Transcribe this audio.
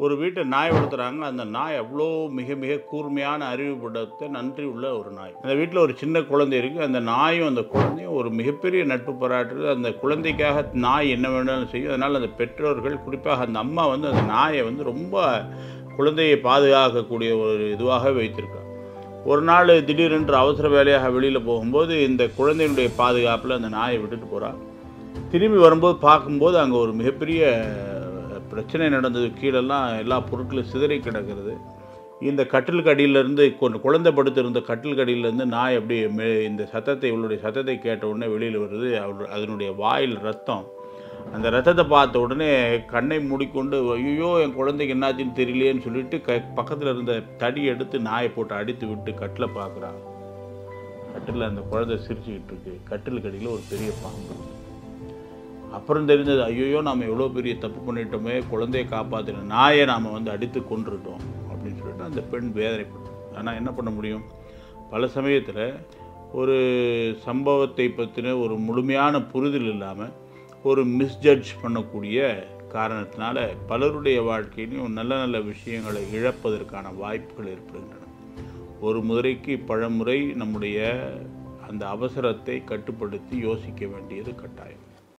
ஒரு வீட்டை நாய் வளர்த்துறாங்க அந்த நாய் அவ்வளோ மிக மிக கூர்மையான அறிவு படத்தை நன்றி உள்ள ஒரு நாய் அந்த வீட்டில் ஒரு சின்ன குழந்தை இருக்குது அந்த நாயும் அந்த குழந்தையும் ஒரு மிகப்பெரிய நட்பு பாராட்டுறது அந்த குழந்தைக்காக நாய் என்ன வேணாலும் செய்யும் அதனால் அந்த பெற்றோர்கள் குறிப்பாக அந்த அம்மா வந்து அந்த நாயை வந்து ரொம்ப குழந்தையை பாதுகாக்கக்கூடிய ஒரு இதுவாக வைத்திருக்காங்க ஒரு நாள் திடீரென்று அவசர வேலையாக வெளியில் போகும்போது இந்த குழந்தையினுடைய பாதுகாப்பில் அந்த நாயை விட்டுட்டு போகிறான் திரும்பி வரும்போது பார்க்கும்போது அங்கே ஒரு மிகப்பெரிய பிரச்சனை நடந்தது கீழெல்லாம் எல்லா பொருட்களும் சிதறி கிடக்கிறது இந்த கட்டிலுக்கு அடியிலேருந்து குழந்தை படுத்திருந்த கட்டிலுக்கு அடியிலேருந்து நாய் அப்படியே மே இந்த சத்தத்தை இவளுடைய சத்தத்தை கேட்ட உடனே வெளியில் வருது அவள் அதனுடைய வாயில் ரத்தம் அந்த ரத்தத்தை பார்த்த உடனே கண்ணை மூடிக்கொண்டு ஐயோ என் குழந்தைக்கு என்னாச்சுன்னு தெரியலையேன்னு சொல்லிட்டு க பக்கத்தில் இருந்த தடி எடுத்து நாயை போட்டு அடித்து விட்டு கட்டில் பார்க்குறான் கட்டில் அந்த குழந்தை சிரிச்சுக்கிட்டு இருக்கு கட்டிலுக்கு அடியில் ஒரு பெரிய பாம்பு அப்புறம் தெரிஞ்சது ஐயோ நாம் எவ்வளோ பெரிய தப்பு பண்ணிட்டோமே குழந்தையை காப்பாற்றின நாயை நாம் வந்து அடித்து கொன்றுட்டோம் அப்படின்னு சொல்லிட்டு அந்த பெண் வேதனைப்பட்டோம் ஆனால் என்ன பண்ண முடியும் பல சமயத்தில் ஒரு சம்பவத்தை பற்றின ஒரு முழுமையான புரிதல் இல்லாமல் ஒரு மிஸ்ஜட்ஜ் பண்ணக்கூடிய காரணத்தினால பலருடைய வாழ்க்கையிலையும் நல்ல நல்ல விஷயங்களை இழப்பதற்கான வாய்ப்புகள் ஏற்படுகின்றன ஒரு முறைக்கு பழமுறை நம்முடைய அந்த அவசரத்தை கட்டுப்படுத்தி யோசிக்க வேண்டியது கட்டாயம்